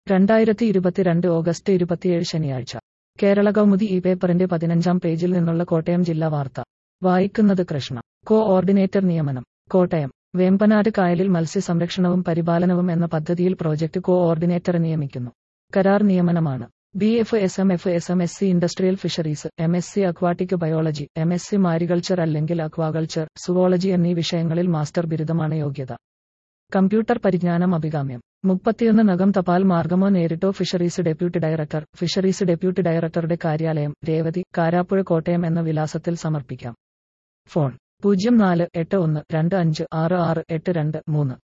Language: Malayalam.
രണ്ടായിരത്തി ഇരുപത്തിരണ്ട് ഓഗസ്റ്റ് ഇരുപത്തിയേഴ് ശനിയാഴ്ച കേരള കൗമുദി ഈ പേപ്പറിന്റെ പതിനഞ്ചാം പേജിൽ നിന്നുള്ള കോട്ടയം ജില്ലാ വാർത്ത വായിക്കുന്നത് കൃഷ്ണ കോ ഓർഡിനേറ്റർ നിയമനം കോട്ടയം വേമ്പനാട് കായലിൽ മത്സ്യസംരക്ഷണവും പരിപാലനവും എന്ന പദ്ധതിയിൽ പ്രോജക്ട് കോ ഓർഡിനേറ്ററെ നിയമിക്കുന്നു കരാർ നിയമനമാണ് B F S M F S M S C industrial fisheries M S C aquatic biology M S C mariculture അല്ലെങ്കിൽ അക്വാകൾച്ചർ സുവോളജി എന്നീ വിഷയങ്ങളിൽ മാസ്റ്റർ ബിരുദമാണ് യോഗ്യത കമ്പ്യൂട്ടർ പരിജ്ഞാനം അഭികാമ്യം മുപ്പത്തിയൊന്ന് നകം തപാൽ മാർഗമോ നേരിട്ടോ fisheries deputy director fisheries deputy ഡയറക്ടറുടെ കാര്യാലയം രേവതി കാരാപ്പുഴ കോട്ടയം എന്ന വിലാസത്തിൽ സമർപ്പിക്കാം ഫോൺ പൂജ്യം നാല് എട്ട് ഒന്ന് രണ്ട് അഞ്ച് ആറ് ആറ് എട്ട് രണ്ട് മൂന്ന്